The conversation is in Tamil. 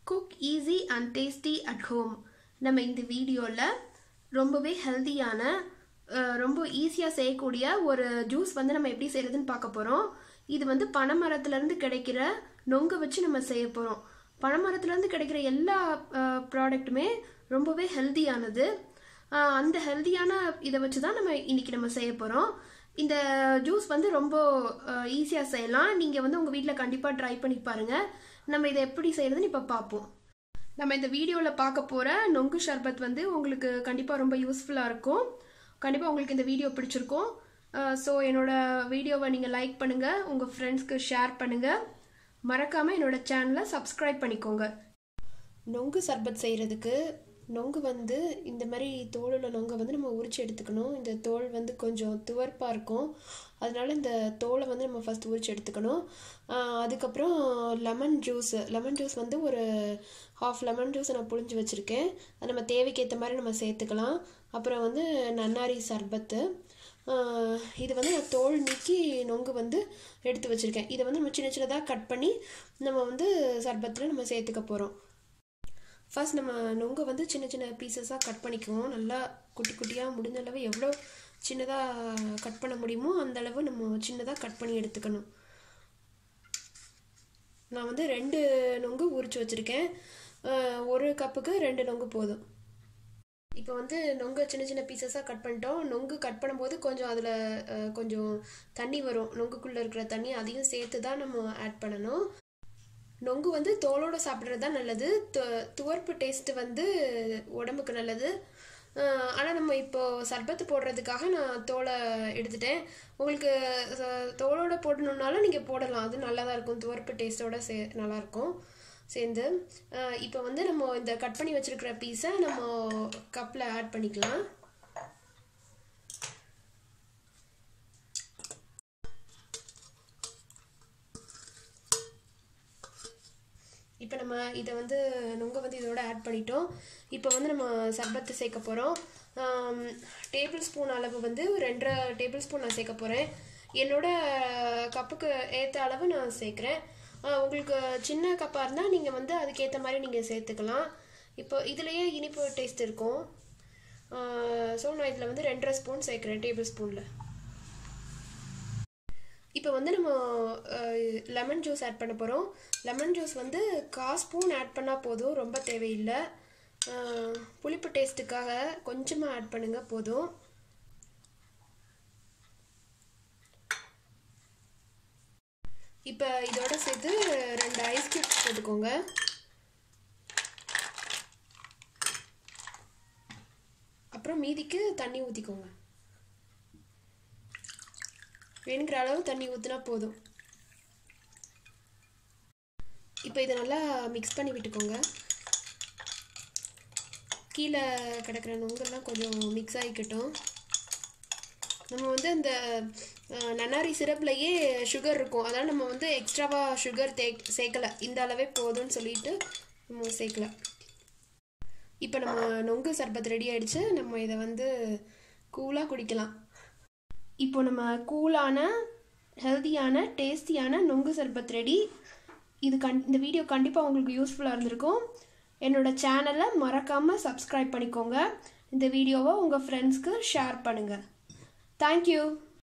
cook easy and tasty at home நம்ம இந்த வீடியோவில் ரொம்பவே ஹெல்த்தியான அஹ், ரொம்ப ஈஸியாக செய்யக்கூடிய ஒரு ஜூஸ் வந்து நம்ம எப்படி செய்யறதுன்னு பார்க்க போகிறோம் இது வந்து பனைமரத்துலேருந்து கிடைக்கிற நொங்கு வச்சு நம்ம செய்ய போகிறோம் பனைமரத்துலேருந்து கிடைக்கிற எல்லா ப்ராடக்ட்டுமே ரொம்பவே ஹெல்த்தியானது ஆஹ் அந்த ஹெல்த்தியான இதை வச்சு தான் நம்ம இன்னைக்கு நம்ம செய்ய போகிறோம் இந்த ஜூஸ் வந்து ரொம்ப ஈஸியாக செய்யலாம் நீங்கள் வந்து உங்கள் வீட்டில் கண்டிப்பாக ட்ரை பண்ணி பாருங்கள் நம்ம இதை எப்படி செய்யறதுன்னு இப்போ பார்ப்போம் நம்ம இந்த வீடியோவில் பார்க்க போகிற நொங்கு ஷர்பத் வந்து உங்களுக்கு கண்டிப்பாக ரொம்ப யூஸ்ஃபுல்லாக இருக்கும் கண்டிப்பாக உங்களுக்கு இந்த வீடியோ பிடிச்சிருக்கும் ஸோ என்னோட வீடியோவை நீங்கள் லைக் பண்ணுங்கள் உங்கள் ஃப்ரெண்ட்ஸ்க்கு ஷேர் பண்ணுங்கள் மறக்காமல் என்னோட சேனலை சப்ஸ்கிரைப் பண்ணிக்கோங்க நொங்கு சர்பத் செய்கிறதுக்கு நொங்கு வந்து இந்த மாதிரி தோலுள்ள நொங்கை வந்து நம்ம உரிச்சு எடுத்துக்கணும் இந்த தோல் வந்து கொஞ்சம் துவர்ப்பாக இருக்கும் அதனால இந்த தோலை வந்து நம்ம ஃபஸ்ட் உரிச்சு எடுத்துக்கணும் ஆஹ் அதுக்கப்புறம் லெமன் ஜூஸ் லெமன் ஜூஸ் வந்து ஒரு ஹாஃப் லெமன் ஜூஸ் நான் புழிஞ்சு வச்சுருக்கேன் அது நம்ம தேவைக்கு ஏற்ற மாதிரி நம்ம சேர்த்துக்கலாம் அப்புறம் வந்து நன்னாரி சர்பத்து ஆஹ் இது வந்து நான் தோல் நீக்கி நொங்கு வந்து எடுத்து வச்சுருக்கேன் இதை வந்து நம்ம சின்ன சின்னதாக கட் பண்ணி நம்ம வந்து சர்பத்தில் நம்ம சேர்த்துக்க போகிறோம் ஃபர்ஸ்ட் நம்ம நொங்கை வந்து சின்ன சின்ன பீசஸாக கட் பண்ணிக்குவோம் நல்லா குட்டி குட்டியாக முடிஞ்ச அளவு எவ்வளோ சின்னதாக கட் பண்ண முடியுமோ அந்த அளவு நம்ம சின்னதாக கட் பண்ணி எடுத்துக்கணும் நான் வந்து ரெண்டு நொங்கு உரிச்சு வச்சுருக்கேன் ஒரு கப்புக்கு ரெண்டு நொங்கு போதும் இப்போ வந்து நொங்கு சின்ன சின்ன பீசஸாக கட் பண்ணிட்டோம் நொங்கு கட் பண்ணும்போது கொஞ்சம் அதில் கொஞ்சம் தண்ணி வரும் நொங்குக்குள்ளே இருக்கிற தண்ணி அதையும் சேர்த்து தான் நம்ம ஆட் பண்ணணும் நொங்கு வந்து தோலோட சாப்பிட்றது தான் நல்லது து- துவர்ப்பு டேஸ்ட் வந்து உடம்புக்கு நல்லது ஆனால் நம்ம இப்போ சர்பத்து போடுறதுக்காக நான் தோலை எடுத்துட்டேன் உங்களுக்கு ச- தோலோட போடணுன்னாலும் நீங்கள் போடலாம் அது நல்லா தான் இருக்கும் துவர்ப்பு டேஸ்ட்டோட சே நல்லாயிருக்கும் சேர்ந்து அஹ் இப்போ வந்து நம்ம இந்த கட் பண்ணி வச்சிருக்கிற பீஸை நம்ம கப்பில் ஆட் பண்ணிக்கலாம் இப்போ நம்ம இதை வந்து நுங்க வந்து இதோட ஆட் பண்ணிட்டோம் இப்போ வந்து நம்ம சர்பத்து சேர்க்க போகிறோம் டேபிள் ஸ்பூன் அளவு வந்து ரெண்டரை டேபிள் ஸ்பூன் நான் சேர்க்க போகிறேன் என்னோட கப்புக்கு ஏற்ற அளவு நான் சேர்க்குறேன் ஆஹ் உங்களுக்கு சின்ன கப்பாக இருந்தால் நீங்கள் வந்து அதுக்கேற்ற மாதிரி நீங்கள் சேர்த்துக்கலாம் இப்போ இதுலேயே இனிப்பு டேஸ்ட் இருக்கும் ஸோ நான் இதில் வந்து ரெண்டரை ஸ்பூன் சேர்க்குறேன் டேபிள் ஸ்பூனில் இப்போ வந்து நம்ம லெமன் ஜூஸ் ஆட் பண்ண போகிறோம் லெமன் ஜூஸ் வந்து கா ஸ்பூன் ஆட் பண்ணால் போதும் ரொம்ப தேவையில்லை அஹ், புளிப்பு டேஸ்ட்டுக்காக கொஞ்சமாக ஆட் பண்ணுங்க போதும் இப்போ இதோட சேர்த்து ரெண்டு ஐஸ் கியூப்ஸ் போட்டுக்கோங்க அப்புறம் மீதிக்கு தண்ணி ஊற்றிக்கோங்க வேணுங்கிற அளவு தண்ணி ஊற்றினா போதும் இப்போ இதை நல்லா மிக்ஸ் பண்ணி விட்டுக்கோங்க கீழே கிடக்கிற நுங்கெல்லாம் கொஞ்சம் மிக்ஸ் ஆகிக்கட்டும் நம்ம வந்து இந்த அஹ், நன்னாரி சிரப்லையே சுகர் இருக்கும் அதனால் நம்ம வந்து எக்ஸ்ட்ராவாக சுகர் தே சேர்க்கலை இந்த அளவே போதும்னு சொல்லிட்டு நம்ம சேர்க்கல இப்போ நம்ம நொங்கு சர்பத் ரெடி ஆயிடுச்சு நம்ம இதை வந்து கூலாக குடிக்கலாம் இப்போ நம்ம கூலான ஹெல்தியான டேஸ்டியான நொங்கு சர்பத் ரெடி இது கண் இந்த வீடியோ கண்டிப்பாக உங்களுக்கு யூஸ்ஃபுல்லாக இருந்திருக்கும் என்னோட சேனலை மறக்காமல் சப்ஸ்கிரைப் பண்ணிக்கோங்க இந்த வீடியோவை உங்கள் ஃப்ரெண்ட்ஸ்க்கு ஷேர் பண்ணுங்கள் தேங்க்யூ